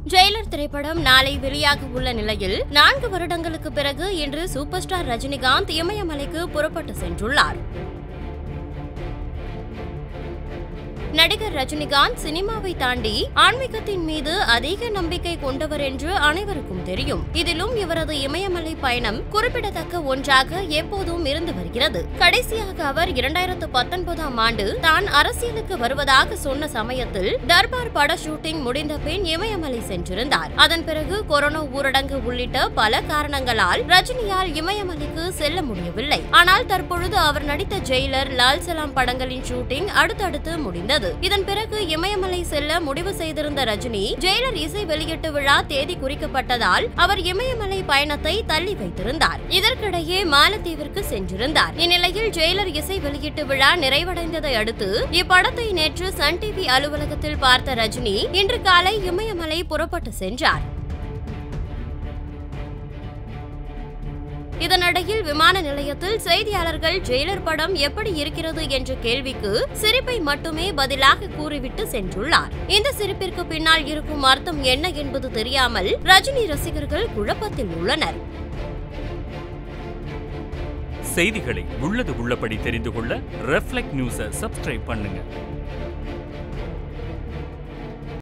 Jailer திரைப்படம் நாளை வெளியாக உள்ள நிலையில் நான்கு வருடங்களுக்கு பிறகு இன்று சூப்பர் ஸ்டார் ரஜினிகாந்த் இமயமலைக்கு புறப்பட்டு சென்றுள்ளார் நடிகர் ரஜினிகாந்த் சினிமாவை தாண்டி ஆன்மீகத்தின் மீது அதிக நம்பிக்கை கொண்டவர் என்று அனைவருக்கும் தெரியும் இதிலும் இவரது இமயமலை பயணம் குறிப்பிடத்தக்க ஒன்றாக எப்போதும் இருந்து வருகிறது கடைசியாக அவர் இரண்டாயிரத்து பத்தொன்பதாம் ஆண்டு தான் அரசியலுக்கு வருவதாக சொன்ன சமயத்தில் தர்பார் பட ஷூட்டிங் முடிந்த பின் இமயமலை சென்றிருந்தார் அதன் பிறகு கொரோனா ஊரடங்கு உள்ளிட்ட பல காரணங்களால் ரஜினியால் இமயமலைக்கு செல்ல முடியவில்லை ஆனால் தற்பொழுது அவர் நடித்த ஜெயிலர் லால் சலாம் படங்களின் ஷூட்டிங் அடுத்தடுத்து முடிந்தது இதன் பிறகு இமயமலை செல்ல முடிவு செய்திருந்த ரஜினி ஜெயிலர் இசை வெளியீட்டு விழா தேதி குறிக்கப்பட்டதால் அவர் இமயமலை பயணத்தை தள்ளி வைத்திருந்தார் இதற்கிடையே மாலத்தீவிற்கு சென்றிருந்தார் இந்நிலையில் ஜெயிலர் இசை வெளியீட்டு விழா நிறைவடைந்ததை அடுத்து இப்படத்தை நேற்று சன் டிவி அலுவலகத்தில் பார்த்த ரஜினி இன்று காலை இமயமலை புறப்பட்டு சென்றார் இதனிடையில் விமான நிலையத்தில் செய்தியாளர்கள் ஜெயிலர் படம் எப்படி இருக்கிறது என்ற கேள்விக்கு சிரிப்பை மட்டுமே பதிலாக கூறிவிட்டு சென்றுள்ளார் இந்த சிரிப்பிற்கு பின்னால் இருக்கும் அர்த்தம் என்ன என்பது தெரியாமல் ரஜினி ரசிகர்கள் குழப்பத்தில் உள்ளனர் செய்திகளை உள்ளது உள்ளபடி தெரிந்து கொள்ள ரெஃப்ளெக்ட் நியூஸை சப்ஸ்கிரைப் பண்ணுங்க